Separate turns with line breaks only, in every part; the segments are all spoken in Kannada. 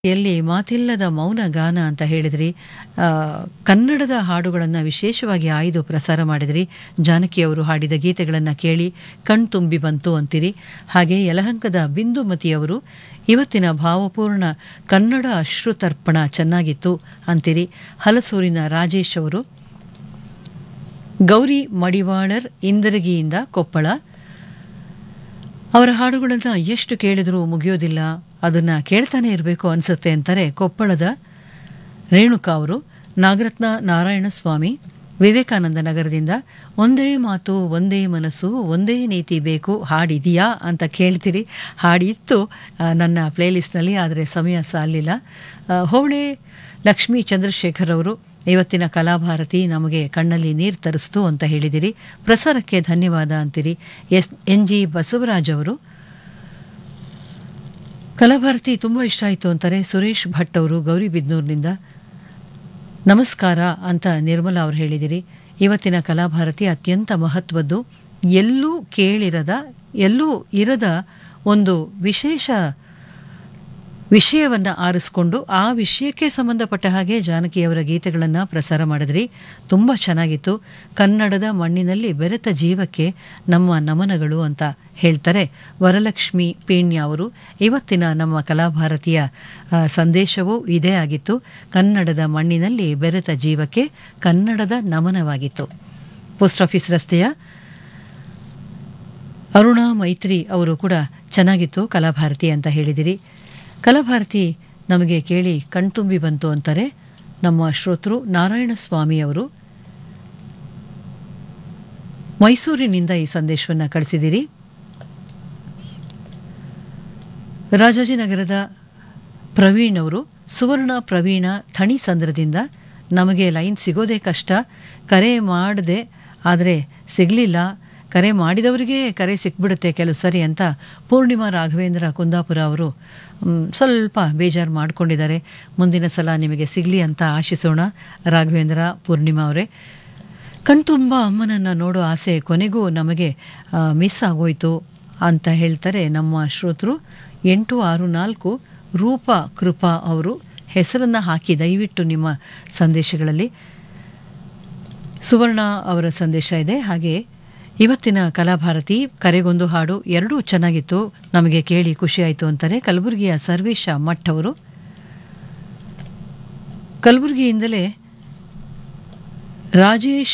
ಎಲ್ಲಿ ಮಾತಿಲ್ಲದ ಮೌನ ಗಾನ ಅಂತ ಹೇಳಿದ್ರಿ ಆ, ಕನ್ನಡದ ಹಾಡುಗಳನ್ನು ವಿಶೇಷವಾಗಿ ಆಯ್ದು ಪ್ರಸಾರ ಮಾಡಿದ್ರಿ ಜಾನಕಿಯವರು ಹಾಡಿದ ಗೀತೆಗಳನ್ನು ಕೇಳಿ ಕಣ್ತುಂಬಿ ಬಂತು ಅಂತೀರಿ ಹಾಗೆ ಯಲಹಂಕದ ಬಿಂದುಮತಿಯವರು ಇವತ್ತಿನ ಭಾವಪೂರ್ಣ ಕನ್ನಡ ಅಶ್ರುತರ್ಪಣ ಚೆನ್ನಾಗಿತ್ತು ಅಂತೀರಿ ಹಲಸೂರಿನ ರಾಜೇಶ್ ಅವರು ಗೌರಿ ಮಡಿವಾಳರ್ ಇಂದರಗಿಯಿಂದ ಕೊಪ್ಪಳ ಅವರ ಹಾಡುಗಳನ್ನು ಎಷ್ಟು ಕೇಳಿದರೂ ಮುಗಿಯೋದಿಲ್ಲ ಅದನ್ನ ಕೇಳ್ತಾನೆ ಇರಬೇಕು ಅನ್ಸುತ್ತೆ ಅಂತಾರೆ ಕೊಪ್ಪಳದ ರೇಣುಕಾ ಅವರು ನಾಗರತ್ನ ನಾರಾಯಣ ಸ್ವಾಮಿ ವಿವೇಕಾನಂದ ನಗರದಿಂದ ಒಂದೇ ಮಾತು ಒಂದೇ ಮನಸ್ಸು ಒಂದೇ ನೀತಿ ಬೇಕು ಹಾಡಿದೆಯಾ ಅಂತ ಕೇಳ್ತೀರಿ ಹಾಡಿತ್ತು ಆ, ನನ್ನ ಪ್ಲೇಲಿಸ್ಟ್ನಲ್ಲಿ ಆದರೆ ಸಮಯ ಸಾಲಿಲ್ಲ ಆ, ಹೋಬಳೆ ಲಕ್ಷ್ಮೀ ಚಂದ್ರಶೇಖರ್ ಅವರು ಇವತ್ತಿನ ಕಲಾಭಾರತಿ ನಮಗೆ ಕಣ್ಣಲ್ಲಿ ನೀರು ತರಿಸ್ತು ಅಂತ ಹೇಳಿದಿರಿ ಪ್ರಸಾರಕ್ಕೆ ಧನ್ಯವಾದ ಅಂತೀರಿ ಎಸ್ ಎನ್ ಜಿ ಬಸವರಾಜ್ ಅವರು ಕಲಾಭಾರತಿ ತುಂಬ ಇಷ್ಟ ಆಯಿತು ಅಂತಾರೆ ಸುರೇಶ್ ಭಟ್ ಅವರು ಗೌರಿಬಿದ್ನೂರಿನಿಂದ ನಮಸ್ಕಾರ ಅಂತ ನಿರ್ಮಲಾ ಅವರು ಹೇಳಿದಿರಿ ಇವತ್ತಿನ ಕಲಾಭಾರತಿ ಅತ್ಯಂತ ಮಹತ್ವದ್ದು ಎಲ್ಲೂ ಕೇಳಿರದ ಎಲ್ಲೂ ಇರದ ಒಂದು ವಿಶೇಷ ವಿಷಯವನ್ನು ಆರಿಸ್ಕೊಂಡು ಆ ವಿಷಯಕ್ಕೆ ಸಂಬಂಧಪಟ್ಟ ಹಾಗೆ ಜಾನಕಿಯವರ ಗೀತೆಗಳನ್ನು ಪ್ರಸಾರ ಮಾಡಿದ್ರಿ ತುಂಬ ಚೆನ್ನಾಗಿತ್ತು ಕನ್ನಡದ ಮಣ್ಣಿನಲ್ಲಿ ಬೆರೆತ ಜೀವಕ್ಕೆ ನಮ್ಮ ನಮನಗಳು ಅಂತ ಹೇಳ್ತಾರೆ ವರಲಕ್ಷ್ಮಿ ಪೀಣ್ಯ ಅವರು ಇವತ್ತಿನ ನಮ್ಮ ಕಲಾಭಾರತಿಯ ಆ, ಸಂದೇಶವೂ ಇದೇ ಆಗಿತ್ತು ಕನ್ನಡದ ಮಣ್ಣಿನಲ್ಲಿ ಬೆರೆತ ಜೀವಕ್ಕೆ ಕನ್ನಡದ ನಮನವಾಗಿತ್ತು ಪೋಸ್ಟ್ ಆಫೀಸ್ ರಸ್ತೆಯ ಅರುಣಾ ಮೈತ್ರಿ ಅವರು ಕೂಡ ಚೆನ್ನಾಗಿತ್ತು ಕಲಾಭಾರತಿ ಅಂತ ಹೇಳಿದಿರಿ ಕಲಾಭಾರತಿ ನಮಗೆ ಕೇಳಿ ಕಣ್ತುಂಬಿ ಬಂತು ಅಂತಾರೆ ನಮ್ಮ ಶ್ರೋತೃ ನಾರಾಯಣ ಸ್ವಾಮಿ ಅವರು ಮೈಸೂರಿನಿಂದ ಈ ಸಂದೇಶವನ್ನು ಕಳಿಸಿದಿರಿ ರಾಜಾಜಿನಗರದ ಪ್ರವೀಣ್ ಅವರು ಸುವರ್ಣ ಪ್ರವೀಣ ಥಣಿ ಸಂದ್ರದಿಂದ ನಮಗೆ ಲೈನ್ ಸಿಗೋದೇ ಕಷ್ಟ ಕರೆ ಮಾಡದೆ ಆದರೆ ಸಿಗಲಿಲ್ಲ ಕರೆ ಮಾಡಿದವರಿಗೆ ಕರೆ ಸಿಕ್ಬಿಡುತ್ತೆ ಕೆಲವು ಸರಿ ಅಂತ ಪೂರ್ಣಿಮಾ ರಾಘವೇಂದ್ರ ಕುಂದಾಪುರ ಅವರು ಮ್, ಸ್ವಲ್ಪ ಬೇಜಾರು ಮಾಡಿಕೊಂಡಿದ್ದಾರೆ ಮುಂದಿನ ಸಲ ನಿಮಗೆ ಸಿಗಲಿ ಅಂತ ಆಶಿಸೋಣ ರಾಘವೇಂದ್ರ ಪೂರ್ಣಿಮಾ ಅವರೇ ಕಣ್ತುಂಬ ಅಮ್ಮನನ್ನು ನೋಡೋ ಆಸೆ ಕೊನೆಗೂ ನಮಗೆ ಆ, ಮಿಸ್ ಆಗೋಯ್ತು ಅಂತ ಹೇಳ್ತಾರೆ ನಮ್ಮ ಶ್ರೋತೃ ಎಂಟು ಆರು ನಾಲ್ಕು ರೂಪಾ ಕೃಪಾ ಅವರು ಹೆಸರನ್ನು ಹಾಕಿ ದಯವಿಟ್ಟು ನಿಮ್ಮ ಸಂದೇಶಗಳಲ್ಲಿ ಸುವರ್ಣ ಅವರ ಸಂದೇಶ ಇದೆ ಹಾಗೆ ಇವತ್ತಿನ ಕಲಾಭಾರತಿ ಕರೆಗೊಂದು ಹಾಡು ಎರಡೂ ಚೆನ್ನಾಗಿತ್ತು ನಮಗೆ ಕೇಳಿ ಖುಷಿಯಾಯಿತು ಅಂತಾರೆ ಕಲಬುರಗಿಯ ಸರ್ವೇಶ ಮಠ್ ಅವರು ಕಲಬುರಗಿಯಿಂದಲೇ ರಾಜೇಶ್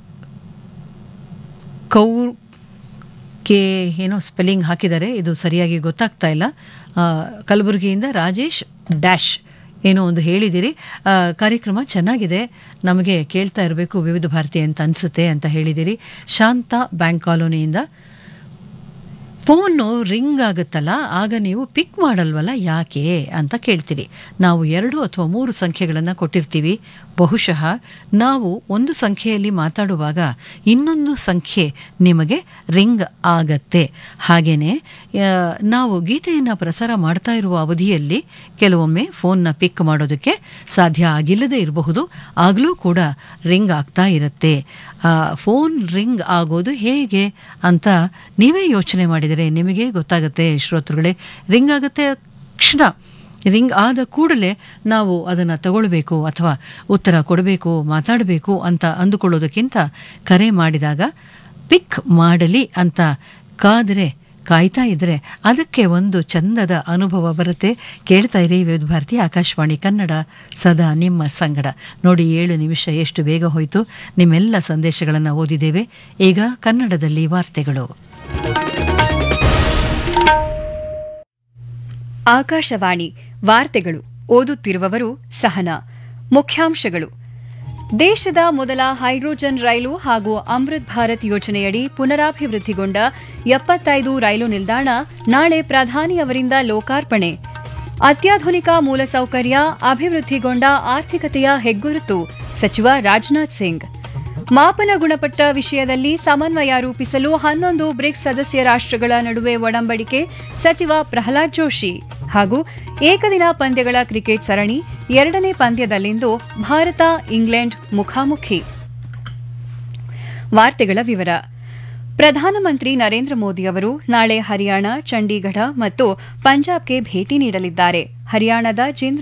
ಕೌರ್ ಕೆ ಏನೋ ಸ್ಪೆಲ್ಲಿಂಗ್ ಹಾಕಿದ್ದಾರೆ ಇದು ಸರಿಯಾಗಿ ಗೊತ್ತಾಗ್ತಾ ಇಲ್ಲ ಆ, ಕಲಬುರಗಿಯಿಂದ ರಾಜೇಶ್ ಡ್ಯಾಶ್ ಏನೋ ಒಂದು ಹೇಳಿದಿರಿ ಆ, ಕಾರ್ಯಕ್ರಮ ಚೆನ್ನಾಗಿದೆ ನಮಗೆ ಕೇಳ್ತಾ ಇರಬೇಕು ವಿವಿಧ ಭಾರತಿ ಅಂತ ಅನಿಸುತ್ತೆ ಅಂತ ಹೇಳಿದಿರಿ ಶಾಂತ ಬ್ಯಾಂಕ್ ಕಾಲೋನಿಯಿಂದ ಫೋನು ರಿಂಗ್ ಆಗುತ್ತಲ್ಲ ಆಗ ನೀವು ಪಿಕ್ ಮಾಡಲ್ವಲ್ಲ ಯಾಕೆ ಅಂತ ಕೇಳ್ತೀರಿ ನಾವು ಎರಡು ಅಥವಾ ಮೂರು ಸಂಖ್ಯೆಗಳನ್ನು ಕೊಟ್ಟಿರ್ತೀವಿ ಬಹುಶಃ ನಾವು ಒಂದು ಸಂಖ್ಯೆಯಲ್ಲಿ ಮಾತಾಡುವಾಗ ಇನ್ನೊಂದು ಸಂಖ್ಯೆ ನಿಮಗೆ ರಿಂಗ್ ಆಗತ್ತೆ ಹಾಗೇನೆ ಆ, ನಾವು ಗೀತೆಯನ್ನು ಪ್ರಸಾರ ಮಾಡ್ತಾ ಇರುವ ಅವಧಿಯಲ್ಲಿ ಕೆಲವೊಮ್ಮೆ ಫೋನ್ನ ಪಿಕ್ ಮಾಡೋದಕ್ಕೆ ಸಾಧ್ಯ ಆಗಿಲ್ಲದೆ ಇರಬಹುದು ಆಗಲೂ ಕೂಡ ರಿಂಗ್ ಆಗ್ತಾ ಇರುತ್ತೆ ಆ, ಫೋನ್ ರಿಂಗ್ ಆಗೋದು ಹೇಗೆ ಅಂತ ನೀವೇ ಯೋಚನೆ ಮಾಡಿದರೆ ನಿಮಗೆ ಗೊತ್ತಾಗುತ್ತೆ ಶ್ರೋತೃಗಳೇ ರಿಂಗ್ ಆಗುತ್ತೆ ಕ್ಷಣ ರಿಂಗ್ ಆದ ಕೂಡಲೇ ನಾವು ಅದನ್ನು ತಗೊಳ್ಬೇಕು ಅಥವಾ ಉತ್ತರ ಕೊಡಬೇಕು ಮಾತಾಡಬೇಕು ಅಂತ ಅಂದುಕೊಳ್ಳೋದಕ್ಕಿಂತ ಕರೆ ಮಾಡಿದಾಗ ಪಿಕ್ ಮಾಡಲಿ ಅಂತ ಕಾದರೆ ಕಾಯ್ತಾ ಇದ್ರೆ ಅದಕ್ಕೆ ಒಂದು ಚಂದದ ಅನುಭವ ಬರುತ್ತೆ ಕೇಳ್ತಾ ಇರಿ ವಿವಿಧ ಭಾರತಿ ಆಕಾಶವಾಣಿ ಕನ್ನಡ ಸದಾ ನಿಮ್ಮ ಸಂಗಡ ನೋಡಿ ಏಳು ನಿಮಿಷ ಎಷ್ಟು ಬೇಗ ಹೋಯಿತು ನಿಮ್ಮೆಲ್ಲ ಸಂದೇಶಗಳನ್ನು ಓದಿದ್ದೇವೆ ಈಗ ಕನ್ನಡದಲ್ಲಿ ವಾರ್ತೆಗಳು
ಆಕಾಶವಾಣಿ ವಾರ್ತೆಗಳು ಓದುತ್ತಿರುವವರು ಸಹನಾ ಮುಖ್ಯಾಂಶಗಳು ದೇಶದ ಮೊದಲ ಹೈಡ್ರೋಜನ್ ರೈಲು ಹಾಗೂ ಅಮೃತ್ ಭಾರತ್ ಯೋಜನೆಯಡಿ ಪುನರಾಭಿವೃದ್ಧಿಗೊಂಡ ಎಪ್ಪತ್ತೈದು ರೈಲು ನಿಲ್ದಾಣ ನಾಳೆ ಪ್ರಧಾನಿ ಅವರಿಂದ ಲೋಕಾರ್ಪಣೆ ಅತ್ಯಾಧುನಿಕ ಮೂಲಸೌಕರ್ಯ ಅಭಿವೃದ್ಧಿಗೊಂಡ ಆರ್ಥಿಕತೆಯ ಹೆಗ್ಗುರುತು ಸಚಿವ ರಾಜನಾಥ್ ಸಿಂಗ್ ಮಾಪನ ಗುಣಪಟ್ಟ ವಿಷಯದಲ್ಲಿ ಸಮನ್ವಯ ರೂಪಿಸಲು ಹನ್ನೊಂದು ಬ್ರಿಕ್ಸ್ ಸದಸ್ಯ ರಾಷ್ಟ್ರಗಳ ನಡುವೆ ಒಡಂಬಡಿಕೆ ಸಚಿವ ಪ್ರಹ್ಲಾದ್ ಜೋಶಿ ಹಾಗೂ ಏಕದಿನ ಪಂದ್ಯಗಳ ಕ್ರಿಕೆಟ್ ಸರಣಿ ಎರಡನೇ ಪಂದ್ಯದಲ್ಲಿಂದು ಭಾರತ ಇಂಗ್ಲೆಂಡ್ ಮುಖಾಮುಖಿ ವಾರ್ತೆಗಳ ವಿವರ ಪ್ರಧಾನಮಂತ್ರಿ ನರೇಂದ್ರ ಮೋದಿ ಅವರು ನಾಳೆ ಹರಿಯಾಣ ಚಂಡೀಗಢ ಮತ್ತು ಪಂಜಾಬ್ಗೆ ಭೇಟಿ ನೀಡಲಿದ್ದಾರೆ ಹರಿಯಾಣದ ಜಿಂದ್